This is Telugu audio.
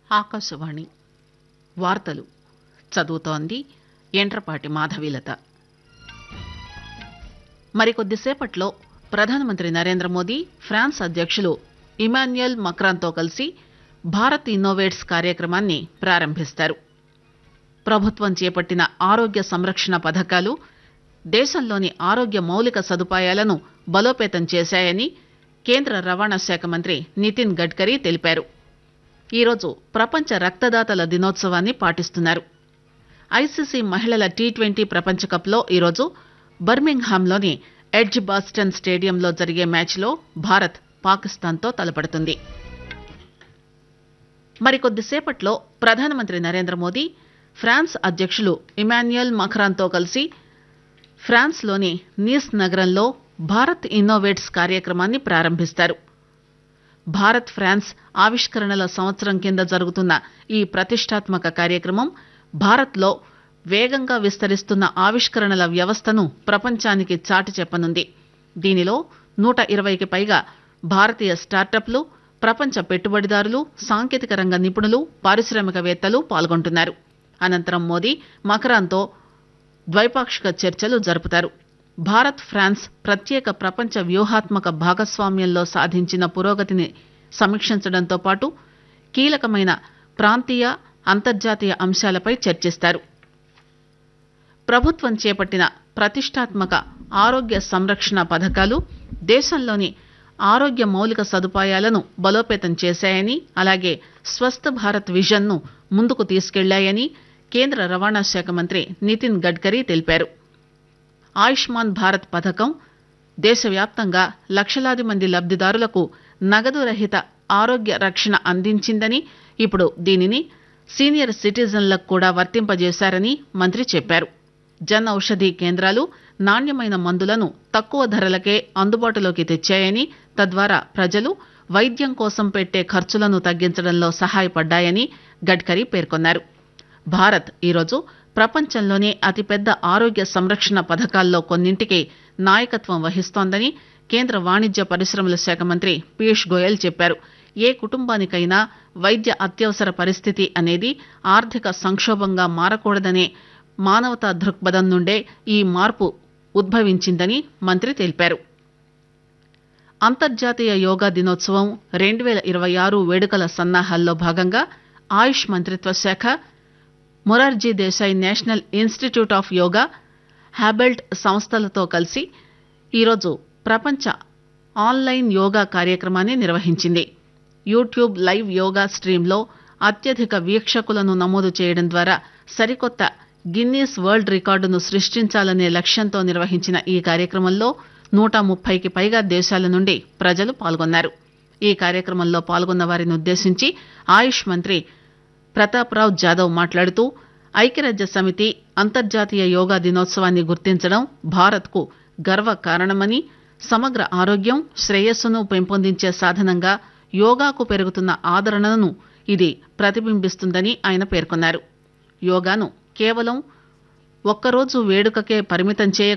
ఆకాశవాణి వార్తలు చదువుతోంది ఎంట్రపాటి మాధవీలత మరికొద్దిసేపట్లో ప్రధానమంత్రి నరేంద్ర మోదీ ఫ్రాన్స్ అధ్యక్షులు ఇమాన్యుయల్ మక్రాన్తో కలిసి భారత్ ఇన్నోవేట్స్ కార్యక్రమాన్ని ప్రారంభిస్తారు ప్రభుత్వం చేపట్టిన ఆరోగ్య సంరక్షణ పథకాలు దేశంలోని ఆరోగ్య మౌలిక సదుపాయాలను బలోపేతం చేశాయని కేంద్ర రవాణా శాఖ మంత్రి నితిన్ గడ్కరీ తెలిపారు ఈరోజు ప్రపంచ రక్తదాతల దినోత్సవాన్ని పాటిస్తున్నారు ఐసీసీ మహిళల టీ ట్వంటీ ప్రపంచకప్లో ఈరోజు బర్మింగ్హామ్లోని ఎడ్జ్ బాస్టన్ స్టేడియంలో జరిగే మ్యాచ్లో భారత్ పాకిస్తాన్తో తలపడుతుంది మరికొద్దిసేపట్లో ప్రధానమంత్రి నరేంద్ర మోదీ ఫ్రాన్స్ అధ్యక్షులు ఇమాన్యుయల్ మఖ్రాన్తో కలిసి ఫ్రాన్స్లోని నీస్ నగరంలో భారత్ ఇన్నోవేట్స్ కార్యక్రమాన్ని ప్రారంభిస్తారు భారత్ ఫ్రాన్స్ ఆవిష్కరణల సంవత్సరం కింద జరుగుతున్న ఈ ప్రతిష్టాత్మక కార్యక్రమం భారత్లో వేగంగా విస్తరిస్తున్న ఆవిష్కరణల వ్యవస్థను ప్రపంచానికి చాటి చెప్పనుంది దీనిలో నూట ఇరవైకి పైగా భారతీయ స్టార్టప్లు ప్రపంచ పెట్టుబడిదారులు సాంకేతిక రంగ నిపుణులు పారిశ్రామికవేత్తలు పాల్గొంటున్నారు అనంతరం మోదీ మకరాన్తో ద్వైపాక్షిక చర్చలు జరుపుతారు భారత్ ఫ్రాన్స్ ప్రత్యేక ప్రపంచ వ్యూహాత్మక భాగస్వామ్యంలో సాధించిన పురోగతిని సమీక్షించడంతో పాటు కీలకమైన ప్రాంతీయ అంతర్జాతీయ అంశాలపై చర్చిస్తారు ప్రభుత్వం చేపట్టిన ప్రతిష్టాత్మక ఆరోగ్య సంరక్షణ పథకాలు దేశంలోని ఆరోగ్య మౌలిక సదుపాయాలను బలోపేతం చేశాయని అలాగే స్వస్థ భారత్ విజన్ ను ముందుకు తీసుకెళ్లాయని కేంద్ర రవాణా శాఖ మంత్రి నితిన్ గడ్కరీ తెలిపారు ఆయుష్మాన్ భారత్ పథకం దేశవ్యాప్తంగా లక్షలాది మంది లబ్దిదారులకు నగదు రహిత ఆరోగ్య రక్షణ అందించిందని ఇప్పుడు దీనిని సీనియర్ సిటిజన్లకు కూడా వర్తింపజేశారని మంత్రి చెప్పారు జన్ ఔషధీ కేంద్రాలు నాణ్యమైన మందులను తక్కువ ధరలకే అందుబాటులోకి తెచ్చాయని తద్వారా ప్రజలు వైద్యం కోసం పెట్టే ఖర్చులను తగ్గించడంలో సహాయపడ్డాయని గడ్కరీ పేర్కొన్నారు భారత్ ఈరోజు ప్రపంచంలోనే అతిపెద్ద ఆరోగ్య సంరక్షణ పథకాల్లో కొన్నింటికి నాయకత్వం వహిస్తోందని కేంద్ర వాణిజ్య పరిశ్రమల శాఖ మంత్రి పీయూష్ గోయల్ చెప్పారు ఏ కుటుంబానికైనా వైద్య అత్యవసర పరిస్థితి అనేది ఆర్థిక సంక్షోభంగా మారకూడదనే మానవతా దృక్పథం నుండే ఈ మార్పు ఉద్భవించిందని మంత్రి తెలిపారు అంతర్జాతీయ యోగా దినోత్సవం రెండు వేల ఇరవై ఆరు వేడుకల సన్నాహాల్లో భాగంగా ఆయుష్ మంత్రిత్వ శాఖ Morarji Desai national institute of yoga హ్యాబెల్ట్ సంస్థలతో కలిసి ఈరోజు ప్రపంచ ఆన్లైన్ యోగా కార్యక్రమాన్ని నిర్వహించింది యూట్యూబ్ లైవ్ యోగా స్ట్రీమ్లో అత్యధిక వీక్షకులను నమోదు చేయడం ద్వారా సరికొత్త గిన్నీస్ వరల్డ్ రికార్డును సృష్టించాలనే లక్ష్యంతో నిర్వహించిన ఈ కార్యక్రమంలో నూట ముప్పైకి పైగా దేశాల నుండి ప్రజలు పాల్గొన్నారు ఈ కార్యక్రమంలో పాల్గొన్న వారిని ఉద్దేశించి ఆయుష్ మంత్రి ప్రతాప్రావ్ జాదవ్ మాట్లాడుతూ ఐక్యరాజ్య సమితి అంతర్జాతీయ యోగా దినోత్సవాన్ని గుర్తించడం భారత్కు గర్వ కారణమని సమగ్ర ఆరోగ్యం శ్రేయస్సును పెంపొందించే సాధనంగా యోగాకు పెరుగుతున్న ఆదరణను ఇది ప్రతిబింబిస్తుందని ఆయన పేర్కొన్నారు యోగాను కేవలం ఒక్కరోజు వేడుకకే పరిమితం చేయ